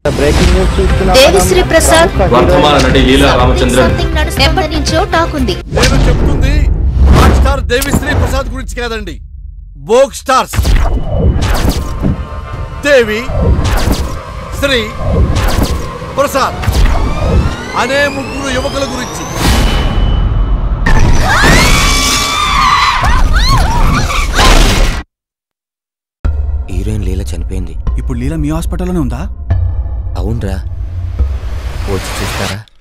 Breaking news చూస్తున్నాం దేవిశ్రీ ప్రసాద్ వర్ధమాన నటి లీలా రామచంద్రన్ సంథింగ్ నడుస్తుంది. ఎప్పటి నుంచో టాకుంది నేను చెప్తుంది రాక్ స్టార్ దేవిశ్రీ ప్రసాద్ గురించి కాదండి బోక్ స్టార్స్ దేవి శ్రీ ప్రసాద్ అనే ముగ్గురు యువకుల గురించి హీరోయిన్ లీల చనిపోయింది ఇప్పుడు లీల మీ హాస్పిటల్లోనే ఉందా అవునరా వచ్చి చూస్తారా